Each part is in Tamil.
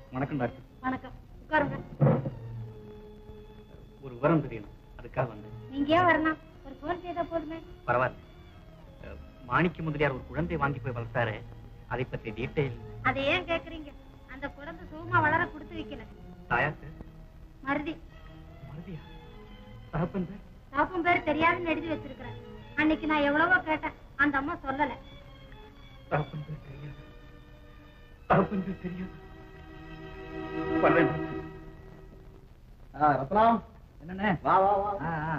வணக்கம் டாக்டர் வணக்கம் உட்காருங்க ஒரு விவரம் தெரியணும் அதுக்காக வந்தேன் நீங்க ஏன் வரணும் ஒரு போன் செய்தா போதுமே பரவாயில்ல அஹ், மாணிக்க முதலியார் ஒரு குழந்தை வாங்கி போய் வளர்த்தாரு அதை பற்றி டீட்டெயில் அதை ஏன் கேக்குறீங்க அந்த குழந்தை சுகமா வளர கொடுத்து வைக்கல தாயாக்கு மருதி மறுதியா தகப்பன் பேர் தாப்பம் பேர் தெரியாதுன்னு எழுதி வச்சிருக்கிறேன் அன்னைக்கு நான் எவ்வளவோ கேட்டேன் அந்த அம்மா சொல்லல தகப்பன் பேர் தெரியாது தகப்பன் பேர் தெரியாது வர்றேன் ரத்னம் என்னண்ணே வா வா வா ஆ, ஆ.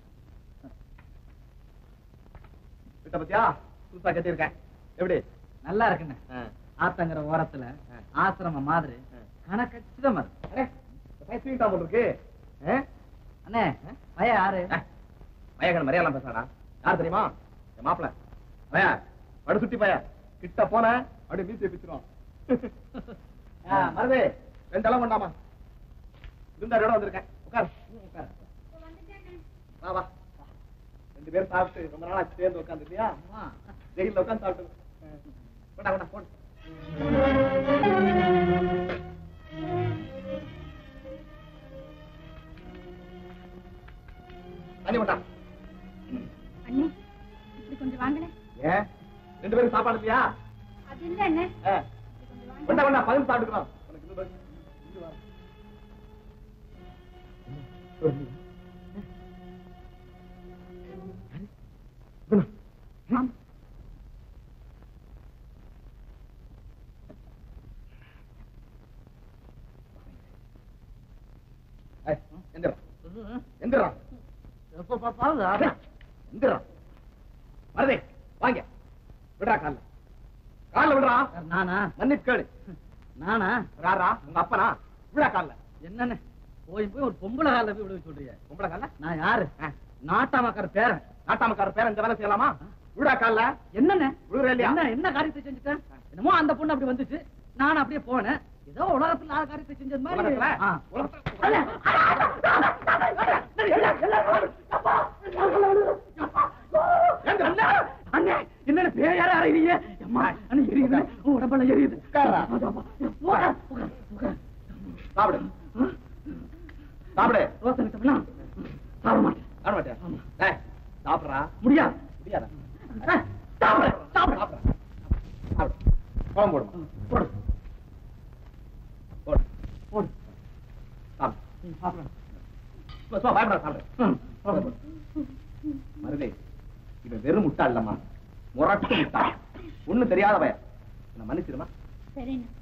கிட்ட பத்தியா புதுசா கட்டியிருக்கேன் எப்படி நல்லா இருக்குண்ணே ஆத்தங்கிற ஓரத்துல ஆசிரம மாதிரி கணக்கச்சிதமா இருக்கு ஸ்வீட்டா போல் இருக்கு அண்ணே பையன் யாரு பயகன் மரியாதை பேசுறாடா யார் தெரியுமா என் மாப்பிள பய படு சுட்டி பய கிட்ட போன அப்படியே மீசி பிச்சிருவான் மருது ரெண்டு அளவு கொண்டாமா இருந்த இடம் வந்திருக்கேன் உட்கார் உட்கார் வா வா ரெண்டு பேரும் சாப்பிட்டு ரொம்ப நாளா சேர்ந்து உட்காந்து இல்லையா ஆமா. ஜெயில உட்காந்து சாப்பிட்டு கொண்டா கொண்டா போன் தண்ணி கொண்டா அண்ணே இப்படி கொஞ்சம் வாங்கினேன் ஏன் ரெண்டு பேரும் சாப்பாடு இல்லையா அது இல்ல அண்ணே ஆ. இப்படி கொஞ்சம் வாங்க கொண்டா கொண்டா பகிர்ந்து சாப்பிட்டுக்கலாம் உனக்கு இன்னும் பாக்கி. இங்க வா. ஏய், எந்திரா எந்திரா எப்ப பார்த்தாலும் அது. எந்திரா மருதே வாங்க விடுறா கால்ல கால்ல விடுறா யார் நானா மன்னிப்பு கேளு நானா ராரா உங்க அப்பனா விடா கால்ல என்னண்ணே போய் போய் ஒரு பொம்பளை காலில் போய் விடுக்க சொல்றீங்க பொம்பளை கால்ல நான் யாரு நாட்டாமக்கார பேரன் நாட்டாமக்கார பேர இந்த வேலை செய்யலாமா விடா கால்ல என்னண்ணே விடுற இல்லையா என்ன என்ன காரியத்தை செஞ்சுட்டேன் என்னமோ அந்த பொண்ணு அப்படி வந்துச்சு நானும் அப்படியே போனேன் ஏதோ உலகத்துல ஆறு காரியத்தை செஞ்சது மாதிரி உலகத்துல? ஆ. உலகத்துல? அண்ணே, அண்ணே, அண்ணே, என்னண்ணே பேயார அறையிறீங்க அம்மா அண்ணே எரியுது உன் உடம்பெல்லாம் எரியுது உட்கார்றா. அதாம்மா. உட்கார், உட்கார், உட்கார். சாப்பிடு சாப்பிடு ரோசனை கிட்டலாம் சாப்பிட மாட்டேன் சாப்பிட மாட்டியா டேய், சாப்பிடுறா முடியாது முடியாதா அஹ், சாப்பிடு சாப்பிடு சாப்பிடுறா சாப்பிடு குழம்பு போடுமா போடு போடு போடு சாப்பிடு ம், சாப்பிடு சும்மா, சும்மா, பயப்படாத சாப்பிடு ம், சாப்பிடு. மருதே இவன் வெறும் முட்டா இல்லம்மா முரட்டு முட்டா ஒண்ணும் தெரியாத பையன் என்ன மன்னிச்சிருமா சரிண்ணே